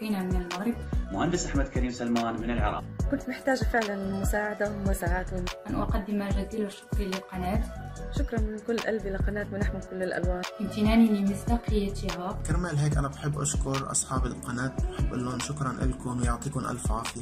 أخينا من المغرب مهندس أحمد كريم سلمان من العراق كنت محتاجة فعلا مساعدة ومساعات أن أقدم جزيل الشكر للقناة شكرا من كل قلبي لقناة منح من كل الألوان امتناني لمصداقيتها كرمال هيك أنا بحب أشكر أصحاب القناة بحب أقول لهم شكرا لكم يعطيكم ألف عافية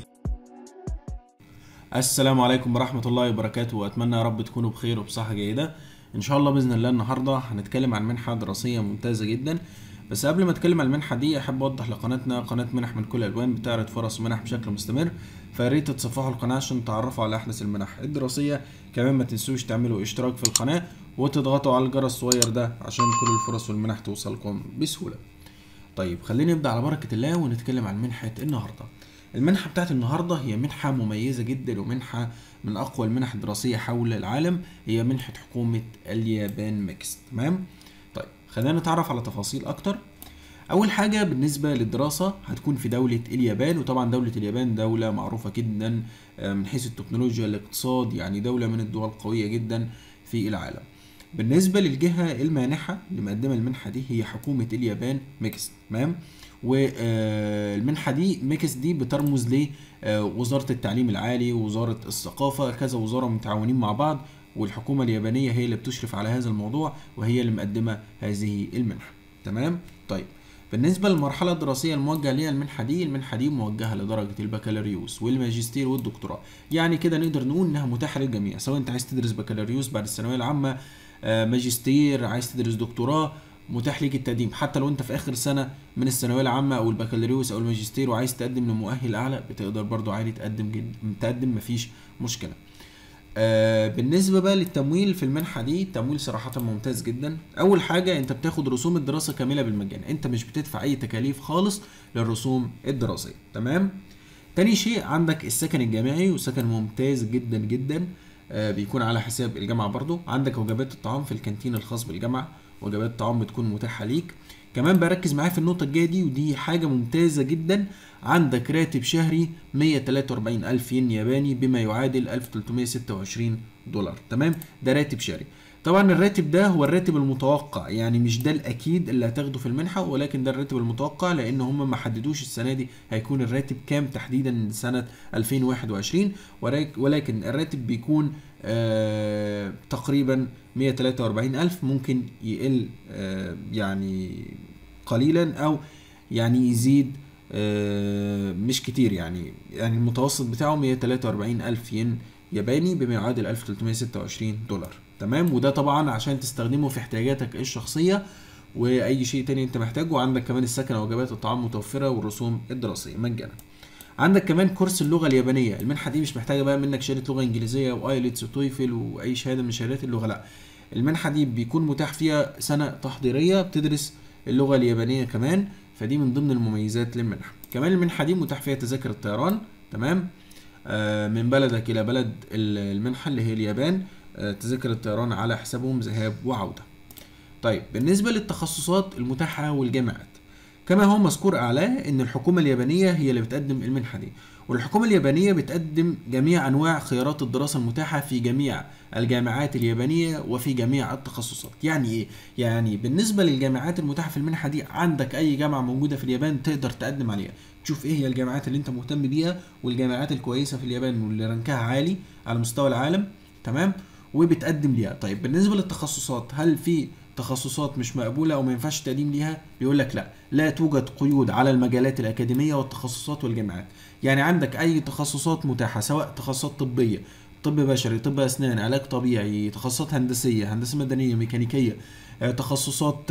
السلام عليكم ورحمة الله وبركاته وأتمنى يا رب تكونوا بخير وبصحة جيدة إن شاء الله بإذن الله النهاردة هنتكلم عن منحة دراسية ممتازة جدا بس قبل ما اتكلم عن المنحة دي احب اوضح لقناتنا قناة منح من كل الالوان بتعرض فرص منح بشكل مستمر فياريت تتصفحوا القناة عشان تعرفوا على احدث المنح الدراسية كمان ما تنسوش تعملوا اشتراك في القناة وتضغطوا على الجرس الصغير ده عشان كل الفرص والمنح توصلكم بسهولة طيب خلينا نبدأ على بركة الله ونتكلم عن منحة النهاردة المنحة بتاعت النهاردة هي منحة مميزة جدا ومنحة من أقوى المنح الدراسية حول العالم هي منحة حكومة اليابان ميكس تمام طيب خلينا نتعرف على تفاصيل أكتر أول حاجة بالنسبة للدراسة هتكون في دولة اليابان وطبعا دولة اليابان دولة معروفة جدا من حيث التكنولوجيا الاقتصاد يعني دولة من الدول القوية جدا في العالم بالنسبة للجهة المانحة اللي مقدمة المنحة دي هي حكومة اليابان ميكس تمام والمنحة دي ميكس دي بترمز لوزارة التعليم العالي ووزارة الثقافة كذا وزارة متعاونين مع بعض والحكومة اليابانية هي اللي بتشرف على هذا الموضوع وهي اللي مقدمة هذه المنحة تمام طيب بالنسبة للمرحلة الدراسية الموجهة ليها المنحة دي المنحة دي موجهة لدرجة البكالوريوس والماجستير والدكتوراه يعني كده نقدر نقول انها متاحة للجميع سواء انت عايز تدرس بكالوريوس بعد الثانوية العامة ماجستير عايز تدرس دكتوراه متاح ليك التقديم حتى لو انت في اخر سنة من الثانوية العامة او البكالوريوس او الماجستير وعايز تقدم لمؤهل اعلى بتقدر برضو عادي تقدم جد تقدم مفيش مشكلة آه بالنسبه بقى للتمويل في المنحه دي التمويل صراحه ممتاز جدا اول حاجه انت بتاخد رسوم الدراسه كامله بالمجان انت مش بتدفع اي تكاليف خالص للرسوم الدراسيه تمام تاني شيء عندك السكن الجامعي وسكن ممتاز جدا جدا آه بيكون على حساب الجامعه برضو عندك وجبات الطعام في الكانتين الخاص بالجامعه وجبات الطعام بتكون متاحه ليك كمان بركز معايا في النقطة الجاية دي ودي حاجة ممتازة جدا عندك راتب شهري 143 ألف ين ياباني بما يعادل 1326 دولار تمام ده راتب شهري طبعا الراتب ده هو الراتب المتوقع يعني مش ده الاكيد اللي هتاخده في المنحه ولكن ده الراتب المتوقع لان هم ما حددوش السنه دي هيكون الراتب كام تحديدا سنه 2021 ولكن الراتب بيكون آه تقريبا 143 ألف ممكن يقل آه يعني قليلا أو يعني يزيد آه مش كتير يعني يعني المتوسط بتاعه 143 ألف ين ياباني بما يعادل 1326 دولار تمام وده طبعا عشان تستخدمه في احتياجاتك الشخصية وأي شيء تاني أنت محتاجه وعندك كمان السكن ووجبات الطعام متوفرة والرسوم الدراسية مجانا عندك كمان كورس اللغه اليابانيه المنحه دي مش محتاجه بقى منك شهاده لغه انجليزيه وايلتس وتويفل واي شهاده من شهادات اللغه لا المنحه دي بيكون متاح فيها سنه تحضيريه بتدرس اللغه اليابانيه كمان فدي من ضمن المميزات للمنحه كمان المنحه دي متاح فيها تذاكر الطيران تمام آه من بلدك الى بلد المنحه اللي هي اليابان آه تذاكر الطيران على حسابهم ذهاب وعوده طيب بالنسبه للتخصصات المتاحه والجامعات كما هو مذكور اعلاه ان الحكومه اليابانيه هي اللي بتقدم المنحه دي والحكومه اليابانيه بتقدم جميع انواع خيارات الدراسه المتاحه في جميع الجامعات اليابانيه وفي جميع التخصصات يعني ايه يعني بالنسبه للجامعات المتاحه في المنحه دي عندك اي جامعه موجوده في اليابان تقدر تقدم عليها تشوف ايه هي الجامعات اللي انت مهتم بيها والجامعات الكويسه في اليابان واللي رانكها عالي على مستوى العالم تمام وبتقدم ليها طيب بالنسبه للتخصصات هل في تخصصات مش مقبولة أو ما ينفعش التقديم ليها بيقول لك لا لا توجد قيود على المجالات الأكاديمية والتخصصات والجامعات يعني عندك أي تخصصات متاحة سواء تخصصات طبية طب بشري طب أسنان علاج طبيعي تخصصات هندسية هندسة مدنية ميكانيكية تخصصات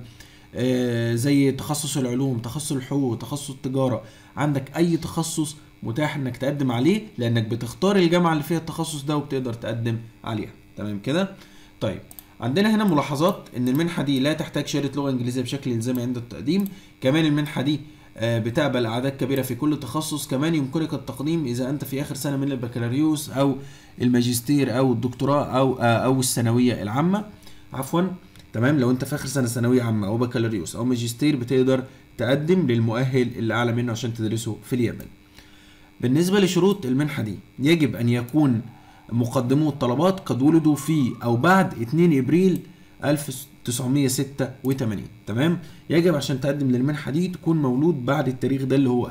زي تخصص العلوم تخصص الحقوق تخصص التجارة عندك أي تخصص متاح انك تقدم عليه لانك بتختار الجامعه اللي فيها التخصص ده وبتقدر تقدم عليها تمام كده طيب عندنا هنا ملاحظات ان المنحه دي لا تحتاج شهاده لغه انجليزيه بشكل الزامي عند التقديم كمان المنحه دي بتقبل اعداد كبيره في كل تخصص كمان يمكنك التقديم اذا انت في اخر سنه من البكالوريوس او الماجستير او الدكتوراه او او الثانويه العامه عفوا تمام لو انت في اخر سنه ثانويه عامه او بكالوريوس او ماجستير بتقدر تقدم للمؤهل اللي اعلى منه عشان تدرسه في اليابان بالنسبه لشروط المنحه دي يجب ان يكون مقدمو الطلبات قد ولدوا في او بعد 2 ابريل 1986 تمام يجب عشان تقدم للمنحه دي تكون مولود بعد التاريخ ده اللي هو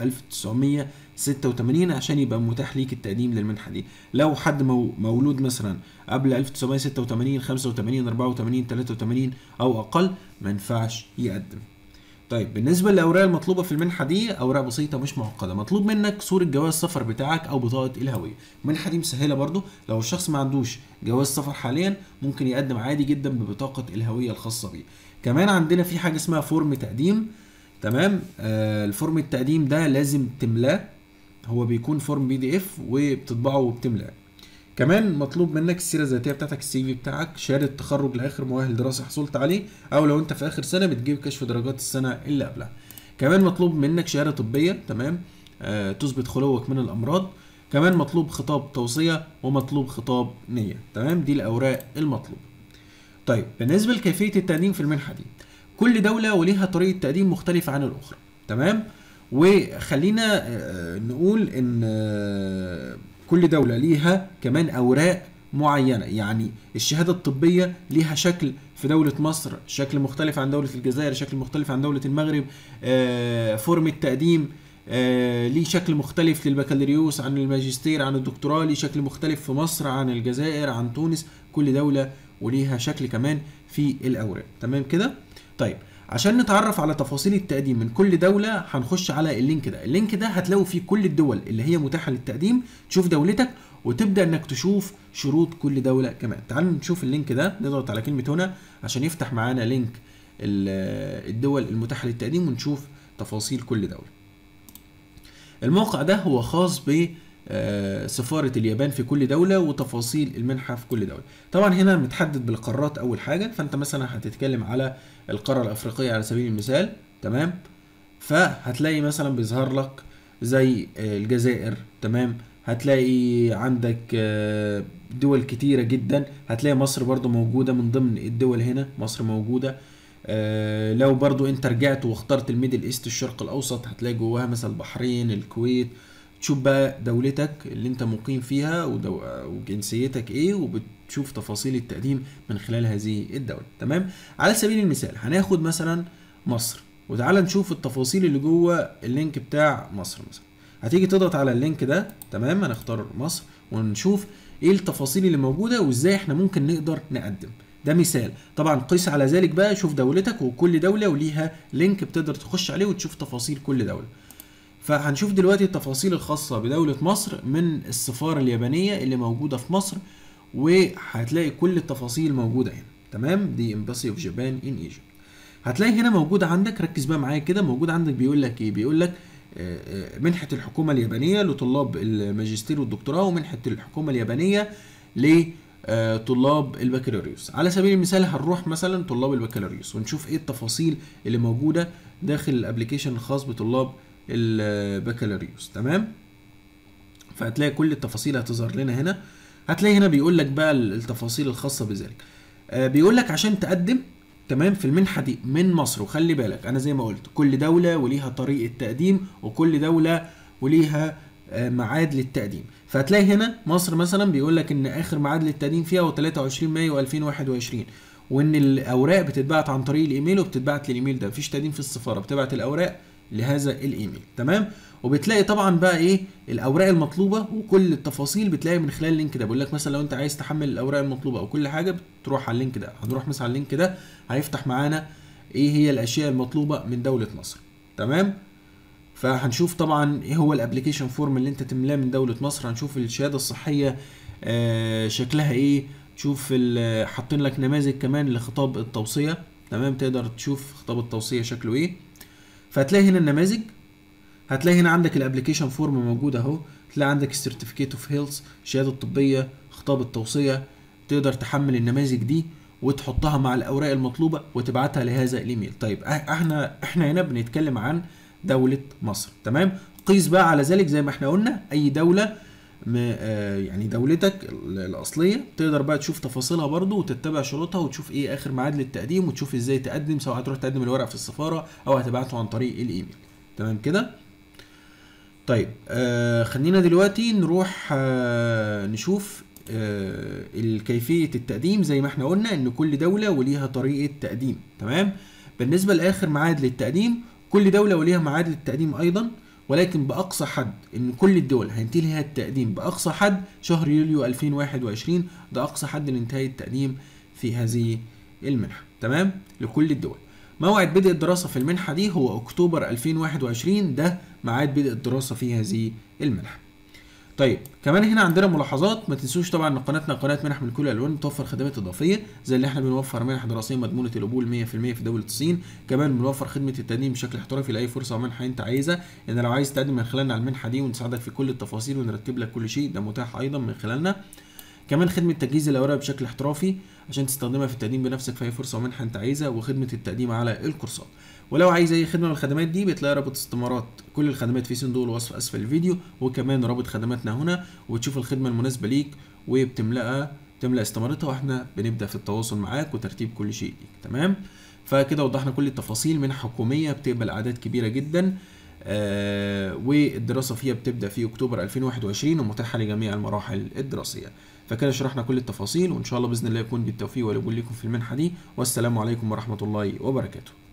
1986 عشان يبقى متاح ليك التقديم للمنحه دي لو حد مو- مولود مثلا قبل 1986 85 84 83 او اقل ما ينفعش يقدم طيب بالنسبه للاوراق المطلوبه في المنحه دي اوراق بسيطه مش معقده مطلوب منك صوره جواز سفر بتاعك او بطاقه الهويه المنحه دي مسهله برضو لو الشخص ما عندوش جواز سفر حاليا ممكن يقدم عادي جدا ببطاقه الهويه الخاصه بيه كمان عندنا في حاجه اسمها فورم تقديم تمام آه الفورم التقديم ده لازم تملاه هو بيكون فورم بي دي اف وبتطبعه وبتملاه كمان مطلوب منك السيره الذاتيه بتاعتك السي في بتاعك شهاده تخرج لاخر مؤهل دراسي حصلت عليه او لو انت في اخر سنه بتجيب كشف درجات السنه اللي قبلها كمان مطلوب منك شهاده طبيه تمام آه تثبت خلوك من الامراض كمان مطلوب خطاب توصيه ومطلوب خطاب نيه تمام دي الاوراق المطلوبه طيب بالنسبه لكيفيه التقديم في المنحه دي كل دوله وليها طريقه تقديم مختلفه عن الاخرى تمام وخلينا آه، نقول ان آه، كل دوله ليها كمان اوراق معينه يعني الشهاده الطبيه ليها شكل في دوله مصر شكل مختلف عن دوله الجزائر شكل مختلف عن دوله المغرب آه، فورم التقديم آه، ليه شكل مختلف للبكالوريوس عن الماجستير عن الدكتوراه ليه شكل مختلف في مصر عن الجزائر عن تونس كل دولة وليها شكل كمان في الأوراق تمام كده طيب عشان نتعرف على تفاصيل التقديم من كل دولة هنخش على اللينك ده اللينك ده هتلاقوا فيه كل الدول اللي هي متاحة للتقديم تشوف دولتك وتبدأ انك تشوف شروط كل دولة كمان تعالوا نشوف اللينك ده نضغط على كلمة هنا عشان يفتح معانا لينك ال- الدول المتاحة للتقديم ونشوف تفاصيل كل دولة الموقع ده هو خاص ب آه، سفارة اليابان في كل دولة وتفاصيل المنحة في كل دولة طبعا هنا متحدد بالقارات أول حاجة فأنت مثلا هتتكلم على القارة الأفريقية على سبيل المثال تمام فهتلاقي مثلا بيظهر لك زي آه، الجزائر تمام هتلاقي عندك آه، دول كتيرة جدا هتلاقي مصر برضو موجودة من ضمن الدول هنا مصر موجودة آه، لو برضو انت رجعت واخترت الميدل ايست الشرق الاوسط هتلاقي جواها مثلا البحرين الكويت تشوف بقى دولتك اللي انت مقيم فيها ودو... وجنسيتك ايه وبتشوف تفاصيل التقديم من خلال هذه الدولة تمام على سبيل المثال هناخد مثلا مصر وتعال نشوف التفاصيل اللي جوه اللينك بتاع مصر مثلا هتيجي تضغط على اللينك ده تمام هنختار مصر ونشوف ايه التفاصيل اللي موجوده وازاي احنا ممكن نقدر نقدم ده مثال طبعا قيس على ذلك بقى شوف دولتك وكل دوله وليها لينك بتقدر تخش عليه وتشوف تفاصيل كل دوله فهنشوف دلوقتي التفاصيل الخاصه بدوله مصر من السفاره اليابانيه اللي موجوده في مصر وهتلاقي كل التفاصيل موجوده هنا تمام دي امباسي اوف جابان ان ايجيبت هتلاقي هنا موجود عندك ركز بقى معايا كده موجود عندك بيقول لك ايه بيقول لك آه، آه، منحة الحكومة اليابانية لطلاب الماجستير والدكتوراه ومنحة الحكومة اليابانية لطلاب البكالوريوس على سبيل المثال هنروح مثلا طلاب البكالوريوس ونشوف ايه التفاصيل اللي موجودة داخل الابليكيشن الخاص بطلاب البكالوريوس تمام فهتلاقي كل التفاصيل هتظهر لنا هنا هتلاقي هنا بيقول لك بقى التفاصيل الخاصة بذلك آه، بيقول لك عشان تقدم تمام في المنحة دي من مصر وخلي بالك أنا زي ما قلت كل دولة وليها طريقة تقديم وكل دولة وليها آه، ميعاد للتقديم فهتلاقي هنا مصر مثلا بيقول لك ان اخر ميعاد للتقديم فيها هو 23 مايو 2021 وان الاوراق بتتبعت عن طريق الايميل وبتتبعت للايميل ده مفيش تقديم في السفاره بتبعت الاوراق لهذا الايميل تمام وبتلاقي طبعا بقى ايه الاوراق المطلوبه وكل التفاصيل بتلاقي من خلال اللينك ده بيقول لك مثلا لو انت عايز تحمل الاوراق المطلوبه او كل حاجه بتروح على اللينك ده هنروح مثلا على اللينك ده هيفتح معانا ايه هي الاشياء المطلوبه من دوله مصر تمام فهنشوف طبعا ايه هو الابلكيشن فورم اللي انت تملاه من دوله مصر هنشوف الشهاده الصحيه آه شكلها ايه تشوف ال- حاطين لك نماذج كمان لخطاب التوصيه تمام تقدر تشوف خطاب التوصيه شكله ايه فهتلاقي هنا النماذج هتلاقي هنا عندك الابلكيشن فورم موجود اهو تلاقي عندك السيرتيفيكيت اوف هيلث الشهاده الطبيه خطاب التوصيه تقدر تحمل النماذج دي وتحطها مع الاوراق المطلوبه وتبعتها لهذا الايميل طيب أه- احنا احنا هنا بنتكلم عن دوله مصر تمام قيس بقى على ذلك زي ما احنا قلنا اي دوله م- آه، يعني دولتك ال- الاصليه تقدر بقى تشوف تفاصيلها برضو وتتبع شروطها وتشوف ايه اخر ميعاد للتقديم وتشوف ازاي تقدم سواء هتروح تقدم الورق في السفاره او هتبعته عن طريق الايميل تمام كده طيب آه خلينا دلوقتي نروح آه نشوف آه، الكيفيه التقديم زي ما احنا قلنا ان كل دوله وليها طريقه تقديم تمام بالنسبه لاخر ميعاد للتقديم كل دوله وليها ميعاد للتقديم ايضا ولكن باقصى حد ان كل الدول هينتهي لها التقديم باقصى حد شهر يوليو 2021 ده اقصى حد لانتهاء التقديم في هذه المنحه تمام لكل الدول موعد بدء الدراسه في المنحه دي هو اكتوبر 2021 ده ميعاد بدء الدراسه في هذه المنحه طيب كمان هنا عندنا ملاحظات ما تنسوش طبعا ان قناتنا قناه منح من كل الالوان بتوفر خدمات اضافيه زي اللي احنا بنوفر منح دراسيه مضمونه القبول 100% في دوله الصين كمان بنوفر خدمه التقديم بشكل احترافي لاي فرصه ومنحه انت عايزها يعني لو عايز تقدم من خلالنا على المنحه دي ونساعدك في كل التفاصيل ونرتب لك كل شيء ده متاح ايضا من خلالنا كمان خدمه تجهيز الاوراق بشكل احترافي عشان تستخدمها في التقديم بنفسك في اي فرصه ومنحه انت عايزها وخدمه التقديم على الكورسات ولو عايز اي خدمه من الخدمات دي بتلاقي رابط استمارات كل الخدمات في صندوق الوصف اسفل الفيديو وكمان رابط خدماتنا هنا وتشوف الخدمه المناسبه ليك وبتملاها تملا استمارتها واحنا بنبدا في التواصل معاك وترتيب كل شيء ليك تمام فكده وضحنا كل التفاصيل منح حكوميه بتقبل اعداد كبيره جدا آه والدراسه فيها بتبدا في اكتوبر 2021 ومتاحه لجميع المراحل الدراسيه فكده شرحنا كل التفاصيل وان شاء الله باذن الله يكون بالتوفيق والقبول لكم في المنحه دي والسلام عليكم ورحمه الله وبركاته